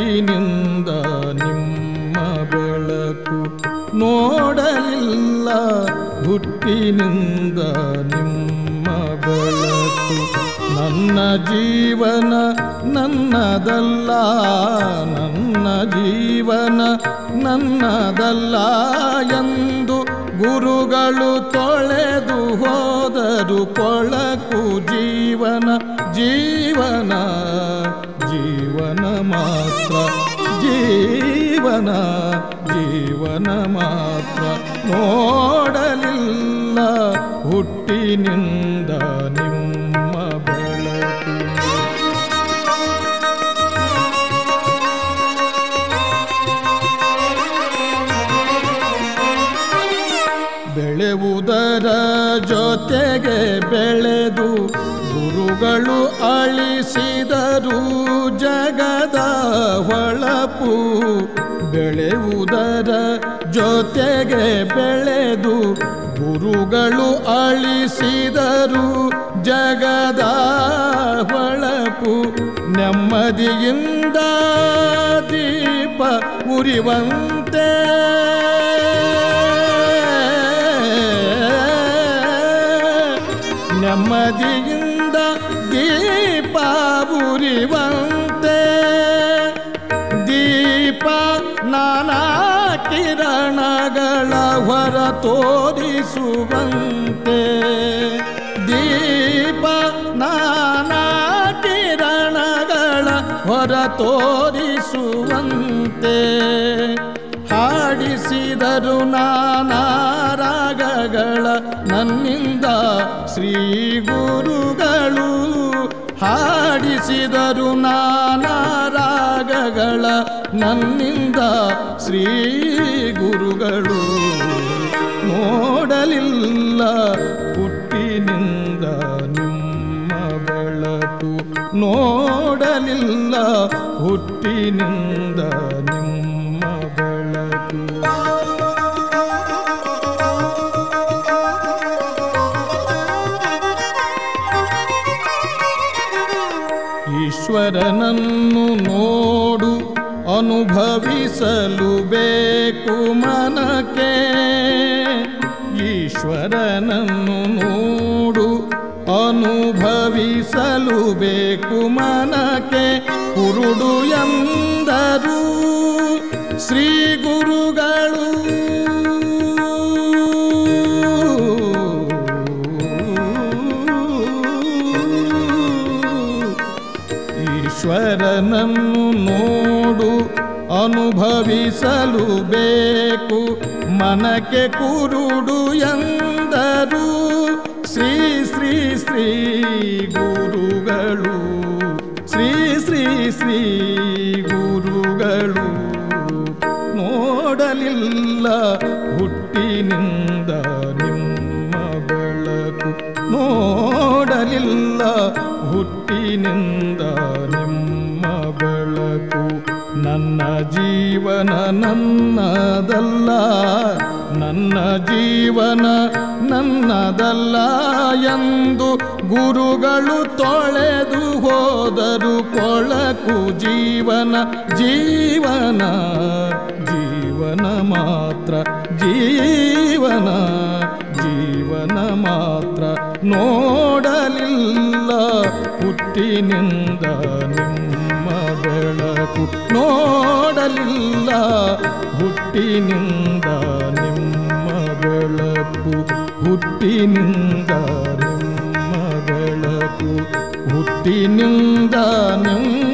ಹುಟ್ಟಿನಿಂದ ನಿಮ್ಮ ಬೆಳಕು ನೋಡಲಿಲ್ಲ ಹುಟ್ಟಿನಿಂದ ನಿಮ್ಮ ಬೆಳಕು ನನ್ನ ಜೀವನ ನನ್ನದಲ್ಲ ನನ್ನ ಜೀವನ ನನ್ನದಲ್ಲ ಎಂದು ಗುರುಗಳು ತೊಳೆದು ಹೋದರು ಕೊಳಕು ಜೀವನ ಜೀವನ ಜೀವನ ಮಾತ್ರ ಜೀವನ ಜೀವನ ಮಾತ್ರ ನೋಡಲಿಲ್ಲ ಹುಟ್ಟಿನಿಂದ ನಿಮ್ಮ ಬೆಳಕು ಬೆಳೆಯುವುದರ ಜೊತೆಗೆ ಬೆಳೆದು ಗುರುಗಳು ಅಳಿಸಿದರು ಜಗದ ಹೊಳಪು ಬೆಳೆಯುವುದರ ಜೊತೆಗೆ ಬೆಳೆದು ಗುರುಗಳು ಅಳಿಸಿದರು ಜಗದ ಹೊಳಪು ನೆಮ್ಮದಿಯಿಂದ ದೀಪ ಉರಿವಂತೆ ನೆಮ್ಮದಿಯಿಂದ ದೀಪ ಉರಿವಂತೆ ದೀಪ ನಾನಾ ಕಿರಣಗಳ ಹೊರ ತೋರಿಸುವಂತೆ ದೀಪ ನಾನಾ ಕಿರಣಗಳ ಹೊರ ತೋರಿಸುವಂತೆ ಹಾಡಿಸಿದರು ನಾನಾ ರಾಗಗಳ ನನ್ನಿಂದ ಶ್ರೀ ಗುರುಗಳು ಹಾಡಿಸಿದರು ನಾನಾ ರಾಗಗಳ ನನ್ನಿಂದ ಶ್ರೀ ಗುರುಗಳು ನೋಡಲಿಲ್ಲ ಹುಟ್ಟಿನಿಂದ ನಿಮ್ಮ ಬೆಳಕು ನೋಡಲಿಲ್ಲ ಹುಟ್ಟಿನಿಂದ ನಿಮ್ಮ ಬೆಳಕು ಈಶ್ವರನನ್ನು ನೋಡು ಅನುಭವಿಸಲು ಬೇಕು ಮನಕ್ಕೆ ಈಶ್ವರನನ್ನು ನೋಡು ಅನುಭವಿಸಲು ಬೇಕು ಮನಕ್ಕೆ ಕುರುಡು ಎಂದರು ಶ್ರೀ ಗುರುಗಳು ಈಶ್ವರನನ್ನು ನೋಡು ಅನುಭವಿಸಲು ಬೇಕು ಮನಕ್ಕೆ ಕುರುಡು ಎಂದರು ಶ್ರೀ ಶ್ರೀ ಶ್ರೀ ಗುರುಗಳು ಶ್ರೀ ಶ್ರೀ ಶ್ರೀ ಗುರುಗಳು ನೋಡಲಿಲ್ಲ ಹುಟ್ಟಿನಿಂದ ನಿಮ್ಮ ಬೆಳಕು ನೋಡಲಿಲ್ಲ ಹುಟ್ಟಿನಿಂದ ನಿಮ್ಮ ಬೆಳಕು ನನ್ನ ಜೀವನ ನನ್ನದಲ್ಲ ನನ್ನ ಜೀವನ ನನ್ನದಲ್ಲ ಎಂದು ಗುರುಗಳು ತೊಳೆದು ಹೋದರು ಕೊಳಕು ಜೀವನ ಜೀವನ ಜೀವನ ಮಾತ್ರ ಜೀವನ ಜೀವನ ಮಾತ್ರ ನೋಡಲಿಲ್ಲ ಹುಟ್ಟಿನಿಂದ ನಿಮ್ಮ ಬೆಳಕು ನೋಡಲಿಲ್ಲ ಹುಟ್ಟಿನಿಂದ ನಿಮ್ಮ ಬೆಳಕು ಹುಟ್ಟಿನಿಂದ ನಿಮ್ಮ ಬೆಳಕು ಹುಟ್ಟಿನಿಂದ ನಿಮ್ಮ